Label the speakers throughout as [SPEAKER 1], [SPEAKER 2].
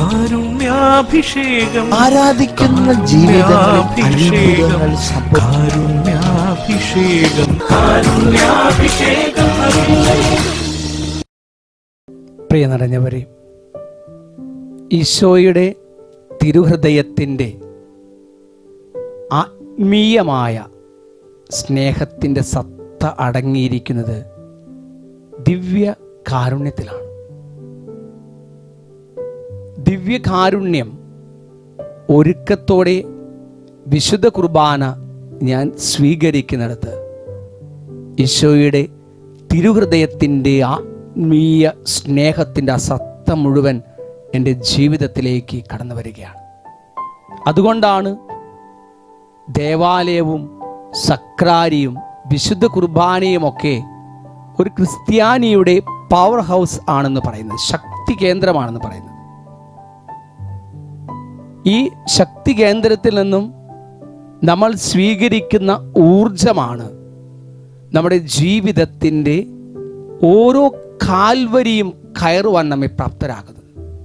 [SPEAKER 1] കാരുണ്യാഭിഷേകം
[SPEAKER 2] ആരാധിക്കുന്ന ജീവിതങ്ങളിൽ അത്ഭുതങ്ങൾ സംഭവിക്കും
[SPEAKER 1] കാരുണ്യാഭിഷേകം കാരുണ്യാഭിഷേകം
[SPEAKER 3] പ്രിയ നിറഞ്ഞവരെ ഈശോയുടെ തിരുഹൃദയത്തിൻ്റെ ആത്മീയമായ സ്നേഹത്തിൻ്റെ സത്ത അടങ്ങിയിരിക്കുന്നത് ദിവ്യ കാരുണ്യത്തിലാണ് ദിവ്യകാരുണ്യം ഒരുക്കത്തോടെ വിശുദ്ധ കുർബാന ഞാൻ സ്വീകരിക്കുന്നിടത്ത് ഈശോയുടെ തിരുഹൃദയത്തിൻ്റെ ആത്മീയ സ്നേഹത്തിൻ്റെ ആ സത്ത മുഴുവൻ എൻ്റെ ജീവിതത്തിലേക്ക് കടന്നു വരികയാണ് അതുകൊണ്ടാണ് ദേവാലയവും സക്രാരിയും വിശുദ്ധ കുർബാനയുമൊക്കെ ഒരു ക്രിസ്ത്യാനിയുടെ പവർ ഹൗസ് ആണെന്ന് പറയുന്നത് ശക്തി കേന്ദ്രമാണെന്ന് പറയുന്നത് ഈ ശക്തി കേന്ദ്രത്തിൽ നിന്നും നമ്മൾ സ്വീകരിക്കുന്ന ഊർജമാണ് നമ്മുടെ ജീവിതത്തിൻ്റെ ഓരോ കാൽവരിയും കയറുവാൻ നമ്മെ പ്രാപ്തരാകുന്നത്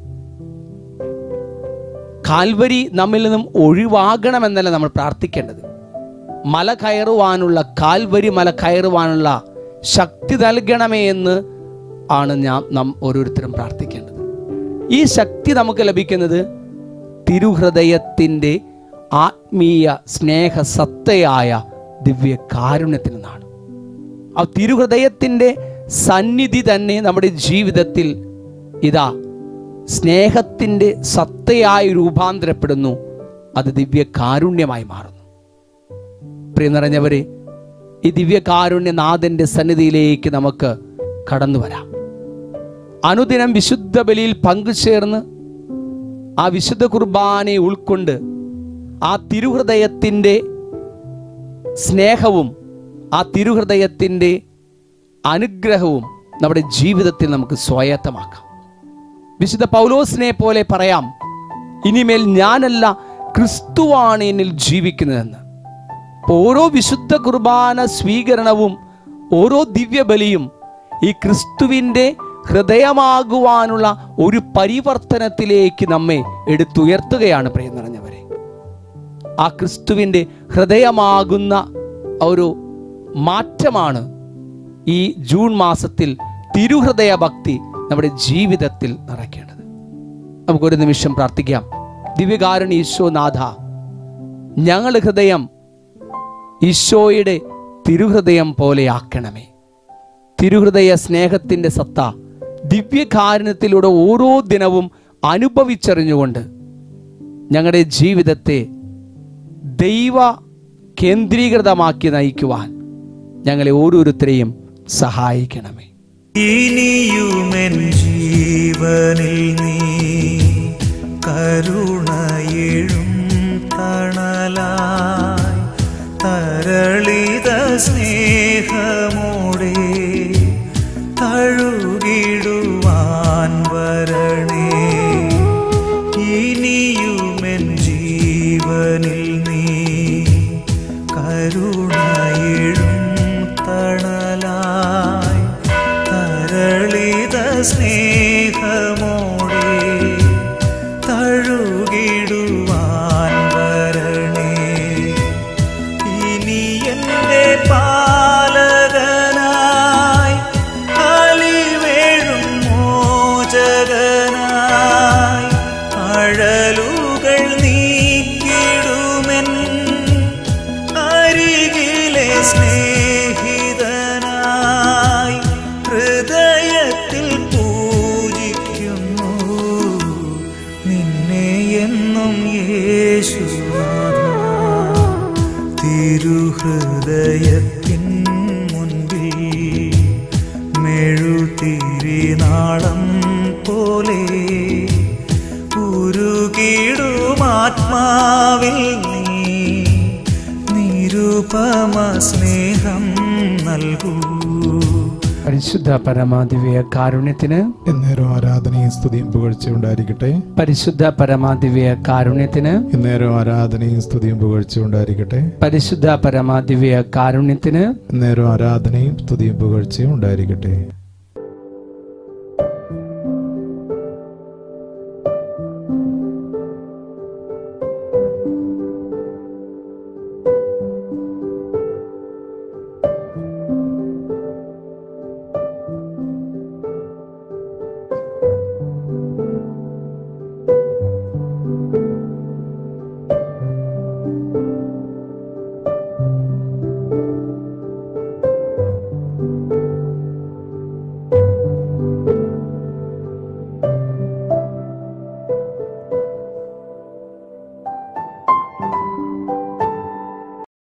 [SPEAKER 3] കാൽവരി നമ്മിൽ നിന്നും ഒഴിവാകണമെന്നല്ല നമ്മൾ പ്രാർത്ഥിക്കേണ്ടത് മല കയറുവാനുള്ള കാൽവരി മല കയറുവാനുള്ള ശക്തി നൽകണമേ എന്ന് ആണ് ഞാൻ നാം ഓരോരുത്തരും പ്രാർത്ഥിക്കേണ്ടത് ഈ ശക്തി നമുക്ക് ലഭിക്കുന്നത് തിരുഹൃദയത്തിൻ്റെ ആത്മീയ സ്നേഹ സത്തയായ ദിവ്യ കാരുണ്യത്തിൽ നിന്നാണ് ആ തിരുഹൃദയത്തിൻ്റെ സന്നിധി തന്നെ നമ്മുടെ ജീവിതത്തിൽ ഇതാ സ്നേഹത്തിൻ്റെ സത്തയായി രൂപാന്തരപ്പെടുന്നു അത് ദിവ്യ കാരുണ്യമായി മാറുന്നു പ്രിയ നിറഞ്ഞവരെ ഈ ദിവ്യകാരുണ്യനാഥന്റെ സന്നിധിയിലേക്ക് നമുക്ക് കടന്നു വരാം അനുദിനം വിശുദ്ധ ബലിയിൽ പങ്കുചേർന്ന് ആ വിശുദ്ധ കുർബാനയെ ഉൾക്കൊണ്ട് ആ തിരുഹൃദയത്തിൻ്റെ സ്നേഹവും ആ തിരുഹൃദയത്തിൻ്റെ അനുഗ്രഹവും നമ്മുടെ ജീവിതത്തിൽ നമുക്ക് സ്വായത്തമാക്കാം വിശുദ്ധ പൗലോസിനെ പോലെ പറയാം ഇനിമേൽ ഞാനല്ല ക്രിസ്തുവാണ് എന്നിൽ ജീവിക്കുന്നതെന്ന് അപ്പോൾ ഓരോ വിശുദ്ധ കുർബാന സ്വീകരണവും ഓരോ ദിവ്യബലിയും ഈ ക്രിസ്തുവിൻ്റെ ഹൃദയമാകുവാനുള്ള ഒരു പരിവർത്തനത്തിലേക്ക് നമ്മെ എടുത്തുയർത്തുകയാണ് പ്രിയം നിറഞ്ഞവരെ ആ ക്രിസ്തുവിൻ്റെ ഹൃദയമാകുന്ന ഒരു മാറ്റമാണ് ഈ ജൂൺ മാസത്തിൽ തിരുഹൃദയ ഭക്തി നമ്മുടെ ജീവിതത്തിൽ നിറയ്ക്കേണ്ടത് നമുക്കൊരു നിമിഷം പ്രാർത്ഥിക്കാം ദിവ്യകാരണ ഈശോനാഥ ഞങ്ങളുടെ ഹൃദയം ഈശോയുടെ തിരുഹൃദയം പോലെയാക്കണമേ തിരുഹൃദയ സ്നേഹത്തിൻ്റെ സത്ത ദിവ്യകാരുണ്യത്തിലൂടെ ഓരോ ദിനവും അനുഭവിച്ചറിഞ്ഞുകൊണ്ട് ഞങ്ങളുടെ ജീവിതത്തെ ദൈവ കേന്ദ്രീകൃതമാക്കി നയിക്കുവാൻ ഞങ്ങളെ ഓരോരുത്തരെയും സഹായിക്കണമേ
[SPEAKER 1] ഇനിയുമെൻ ജീവനിൽ നീ കരുണയിഴും തണലായി തരളിത സ്നേഹമോടെ തഴുകിടുവാൻ വരണേ ഇനിയുമെൻ ജീവനിൽ നീ കരുണയിഴും തണലായി തരളിത സ്നേഹമോടെ തഴുകിടുവാൻ വരണേ ഇനി എൻ്റെ പാലകനായി അലിവേഴും മോചകനായി അഴലുകൾ നീക്കിടുമെൻ അരികിലെ സ്നേഹിതനായി ഹൃദയത്തിൽ പൂജിക്കുന്നു നിന്നെ എന്നും യേശുനാഥ തിരുഹൃദയത്തിൻ മുൻപിൽ മെഴുതിരിനാളം പോലെ ഉരുകിടുമാത്മാവിൽ നീ നിരുപമ സ്നേഹം നൽകൂ
[SPEAKER 3] പരിശുദ്ധ പരമാദിവ്യ കാരുണ്യത്തിന്
[SPEAKER 4] എന്നേരം ആരാധനയും സ്തുതിയും പുകഴ്ച ഉണ്ടായിരിക്കട്ടെ
[SPEAKER 3] പരിശുദ്ധ പരമാദിവ്യ കാരുണ്യത്തിന്
[SPEAKER 4] എന്നേരം ആരാധനയും സ്തുതിയും പുകഴ്ച ഉണ്ടായിരിക്കട്ടെ
[SPEAKER 3] പരിശുദ്ധ പരമാദിവ്യ കാരുണ്യത്തിന്
[SPEAKER 4] എന്നേരം ആരാധനയും സ്തുതിയും പുകഴ്ചയും ഉണ്ടായിരിക്കട്ടെ